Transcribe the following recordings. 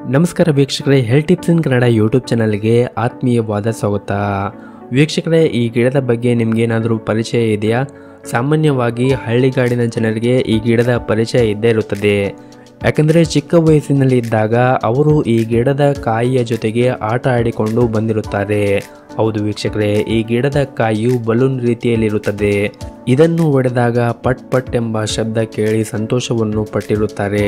ನಮಸ್ಕಾರ ವೀಕ್ಷಕರೇ health tips in Kannada YouTube ಚಾನಲ್ಗೆ ಆತ್ಮೀಯವಾದ ಸ್ವಾಗತ ವೀಕ್ಷಕರೇ ಈ ಗಿಡದ ಬಗ್ಗೆ ನಿಮಗೇನಾದರೂ ಪರಿಚಯ ಇದೆಯಾ ಸಾಮಾನ್ಯವಾಗಿ ಹಳ್ಳಿಗಾಡಿನ ಜನರಿಗೆ ಈ ಗಿಡದ ಪರಿಚಯ ಇದ್ದೇ ಇರುತ್ತದೆ ಯಾಕಂದರೆ ಚಿಕ್ಕ ವಯಸ್ಸಿನಲ್ಲಿ ಇದ್ದಾಗ ಅವರು ಈ ಗಿಡದ ಕಾಯಿಯ ಜೊತೆಗೆ ಆಟ ಆಡಿಕೊಂಡು ಬಂದಿರುತ್ತಾರೆ ಹೌದು ವೀಕ್ಷಕರೇ ಈ ಗಿಡದ ಕಾಯಿಯು ಬಲೂನ್ ರೀತಿಯಲ್ಲಿರುತ್ತದೆ ಇದನ್ನು ಹೊಡೆದಾಗ ಪಟ್ ಪಟ್ ಎಂಬ ಶಬ್ದ ಕೇಳಿ ಸಂತೋಷವನ್ನು ಪಟ್ಟಿರುತ್ತಾರೆ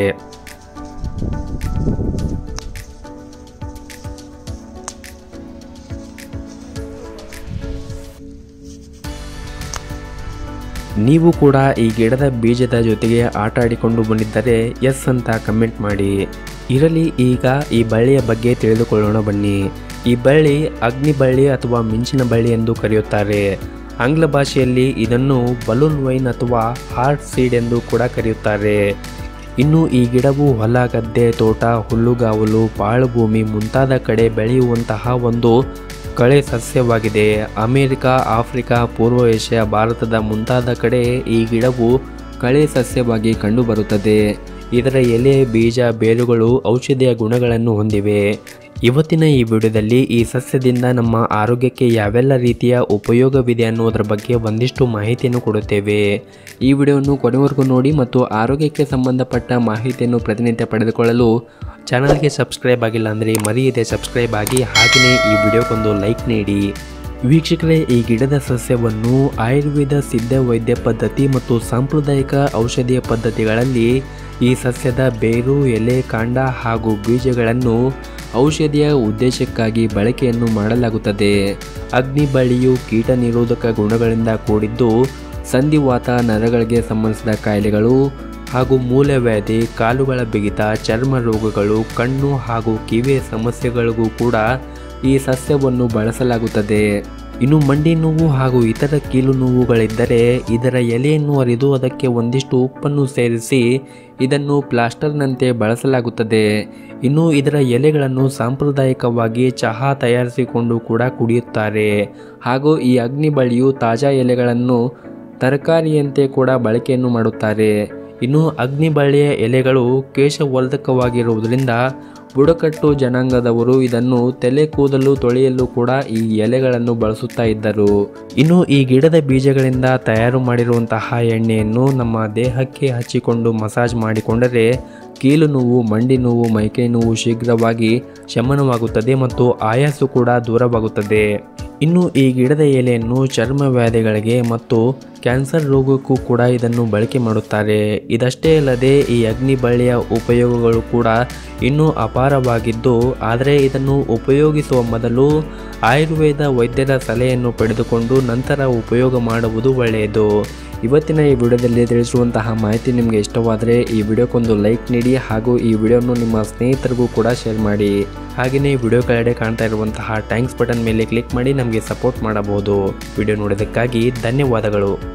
ನೀವು ಕೂಡ ಈ ಗಿಡದ ಬೀಜದ ಜೊತೆಗೆ ಆಟ ಆಡಿಕೊಂಡು ಬಂದಿದ್ದರೆ ಎಸ್ ಅಂತ ಕಮೆಂಟ್ ಮಾಡಿ ಇರಲಿ ಈಗ ಈ ಬಳ್ಳಿಯ ಬಗ್ಗೆ ತಿಳಿದುಕೊಳ್ಳೋಣ ಬನ್ನಿ ಈ ಬಳ್ಳಿ ಅಗ್ನಿ ಬಳ್ಳಿ ಅಥವಾ ಮಿಂಚಿನ ಬಳ್ಳಿ ಎಂದು ಕರೆಯುತ್ತಾರೆ ಆಂಗ್ಲ ಭಾಷೆಯಲ್ಲಿ ಇದನ್ನು ಬಲೂನ್ ವೈನ್ ಅಥವಾ ಹಾರ್ಟ್ ಸೀಡ್ ಎಂದು ಕೂಡ ಕರೆಯುತ್ತಾರೆ ಇನ್ನು ಈ ಗಿಡವು ಹೊಲ ಗದ್ದೆ ತೋಟ ಹುಲ್ಲುಗಾವಲು ಪಾಳು ಭೂಮಿ ಮುಂತಾದ ಕಡೆ ಬೆಳೆಯುವಂತಹ ಒಂದು ಕಳೆ ಸಸ್ಯವಾಗಿದೆ ಅಮೆರಿಕ ಆಫ್ರಿಕಾ ಪೂರ್ವ ಏಷ್ಯಾ ಭಾರತದ ಮುಂತಾದ ಕಡೆ ಈ ಗಿಡವು ಕಳೆ ಸಸ್ಯವಾಗಿ ಕಂಡುಬರುತ್ತದೆ ಇದರ ಎಲೆ ಬೀಜ ಬೇರುಗಳು ಔಷಧಿಯ ಗುಣಗಳನ್ನು ಹೊಂದಿವೆ ಇವತ್ತಿನ ಈ ವಿಡಿಯೋದಲ್ಲಿ ಈ ಸಸ್ಯದಿಂದ ನಮ್ಮ ಆರೋಗ್ಯಕ್ಕೆ ಯಾವೆಲ್ಲ ರೀತಿಯ ಉಪಯೋಗವಿದೆ ಅನ್ನೋದರ ಬಗ್ಗೆ ಒಂದಿಷ್ಟು ಮಾಹಿತಿಯನ್ನು ಕೊಡುತ್ತೇವೆ ಈ ವಿಡಿಯೋವನ್ನು ಕೊನೆವರೆಗೂ ನೋಡಿ ಮತ್ತು ಆರೋಗ್ಯಕ್ಕೆ ಸಂಬಂಧಪಟ್ಟ ಮಾಹಿತಿಯನ್ನು ಪ್ರತಿನಿತ್ಯ ಪಡೆದುಕೊಳ್ಳಲು ಚಾನಲ್ಗೆ ಸಬ್ಸ್ಕ್ರೈಬ್ ಆಗಿಲ್ಲ ಅಂದರೆ ಮರೆಯದೆ ಸಬ್ಸ್ಕ್ರೈಬ್ ಆಗಿ ಹಾಗೆಯೇ ಈ ವಿಡಿಯೋಕ್ಕೊಂದು ಲೈಕ್ ನೀಡಿ ವೀಕ್ಷಕರೇ ಈ ಗಿಡದ ಸಸ್ಯವನ್ನು ಆಯುರ್ವೇದ ಸಿದ್ಧ ವೈದ್ಯ ಪದ್ಧತಿ ಮತ್ತು ಸಾಂಪ್ರದಾಯಿಕ ಔಷಧೀಯ ಪದ್ಧತಿಗಳಲ್ಲಿ ಈ ಸಸ್ಯದ ಬೇರು ಎಲೆ ಕಾಂಡ ಹಾಗೂ ಬೀಜಗಳನ್ನು ಔಷಧಿಯ ಉದ್ದೇಶಕ್ಕಾಗಿ ಬಳಕೆಯನ್ನು ಮಾಡಲಾಗುತ್ತದೆ ಅಗ್ನಿ ಬಳ್ಳಿಯು ಕೀಟ ನಿರೋಧಕ ಗುಣಗಳಿಂದ ಕೂಡಿದ್ದು ಸಂಧಿವಾತ ನರಗಳಿಗೆ ಸಂಬಂಧಿಸಿದ ಕಾಯಿಲೆಗಳು ಹಾಗೂ ಮೂಲವ್ಯಾಧಿ ಕಾಲುಗಳ ಬಿಗಿತ ಚರ್ಮ ರೋಗಗಳು ಕಣ್ಣು ಹಾಗೂ ಕಿವಿಯ ಸಮಸ್ಯೆಗಳಿಗೂ ಕೂಡ ಈ ಸಸ್ಯವನ್ನು ಬಳಸಲಾಗುತ್ತದೆ ಇನ್ನು ಮಂಡಿ ನೋವು ಹಾಗೂ ಇತರ ಕೀಲು ನೋವುಗಳಿದ್ದರೆ ಇದರ ಎಲೆಯನ್ನು ಅರಿದು ಅದಕ್ಕೆ ಒಂದಿಷ್ಟು ಉಪ್ಪನ್ನು ಸೇರಿಸಿ ಇದನ್ನು ಪ್ಲಾಸ್ಟರ್ನಂತೆ ಬಳಸಲಾಗುತ್ತದೆ ಇನ್ನು ಇದರ ಎಲೆಗಳನ್ನು ಸಾಂಪ್ರದಾಯಿಕವಾಗಿ ಚಹಾ ತಯಾರಿಸಿಕೊಂಡು ಕೂಡ ಕುಡಿಯುತ್ತಾರೆ ಹಾಗೂ ಈ ಅಗ್ನಿ ಬಳ್ಳಿಯು ತಾಜಾ ಎಲೆಗಳನ್ನು ತರಕಾರಿಯಂತೆ ಕೂಡ ಬಳಕೆಯನ್ನು ಮಾಡುತ್ತಾರೆ ಇನ್ನು ಅಗ್ನಿ ಬಳ್ಳಿಯ ಎಲೆಗಳು ಕೇಶವರ್ಧಕವಾಗಿರುವುದರಿಂದ ಬುಡಕಟ್ಟು ಜನಾಂಗದವರು ಇದನ್ನು ತಲೆ ಕೂದಲು ತೊಳೆಯಲು ಕೂಡ ಈ ಎಲೆಗಳನ್ನು ಬಳಸುತ್ತಾ ಇದ್ದರು ಇನ್ನು ಈ ಗಿಡದ ಬೀಜಗಳಿಂದ ತಯಾರು ಮಾಡಿರುವಂತಹ ಎಣ್ಣೆಯನ್ನು ನಮ್ಮ ದೇಹಕ್ಕೆ ಹಚ್ಚಿಕೊಂಡು ಮಸಾಜ್ ಮಾಡಿಕೊಂಡರೆ ಕೀಲು ನೋವು ಮಂಡಿ ನೋವು ಮೈಕೈ ನೋವು ಶೀಘ್ರವಾಗಿ ಶಮನವಾಗುತ್ತದೆ ಮತ್ತು ಆಯಾಸು ಕೂಡ ದೂರವಾಗುತ್ತದೆ ಇನ್ನು ಈ ಗಿಡದ ಎಲೆಯನ್ನು ಚರ್ಮ ವ್ಯಾಧಿಗಳಿಗೆ ಮತ್ತು ಕ್ಯಾನ್ಸರ್ ರೋಗಕ್ಕೂ ಕೂಡ ಇದನ್ನು ಬಳಕೆ ಮಾಡುತ್ತಾರೆ ಇದಷ್ಟೇ ಅಲ್ಲದೆ ಈ ಅಗ್ನಿ ಬಳ್ಳಿಯ ಉಪಯೋಗಗಳು ಕೂಡ ಇನ್ನೂ ಅಪಾರವಾಗಿದ್ದು ಆದರೆ ಇದನ್ನು ಉಪಯೋಗಿಸುವ ಮೊದಲು ಆಯುರ್ವೇದ ವೈದ್ಯರ ಸಲಹೆಯನ್ನು ಪಡೆದುಕೊಂಡು ನಂತರ ಉಪಯೋಗ ಮಾಡುವುದು ಒಳ್ಳೆಯದು ಇವತ್ತಿನ ಈ ವಿಡಿಯೋದಲ್ಲಿ ತಿಳಿಸುವಂತಹ ಮಾಹಿತಿ ನಿಮಗೆ ಇಷ್ಟವಾದರೆ ಈ ವಿಡಿಯೋಕ್ಕೊಂದು ಲೈಕ್ ನೀಡಿ ಹಾಗೂ ಈ ವಿಡಿಯೋನು ನಿಮ್ಮ ಸ್ನೇಹಿತರಿಗೂ ಕೂಡ ಶೇರ್ ಮಾಡಿ ಹಾಗೆಯೇ ವಿಡಿಯೋ ಕೆಳಗಡೆ ಕಾಣ್ತಾ ಇರುವಂತಹ ಟ್ಯಾಂಕ್ಸ್ ಬಟನ್ ಮೇಲೆ ಕ್ಲಿಕ್ ಮಾಡಿ ನಮಗೆ ಸಪೋರ್ಟ್ ಮಾಡಬಹುದು ವಿಡಿಯೋ ನೋಡೋದಕ್ಕಾಗಿ ಧನ್ಯವಾದಗಳು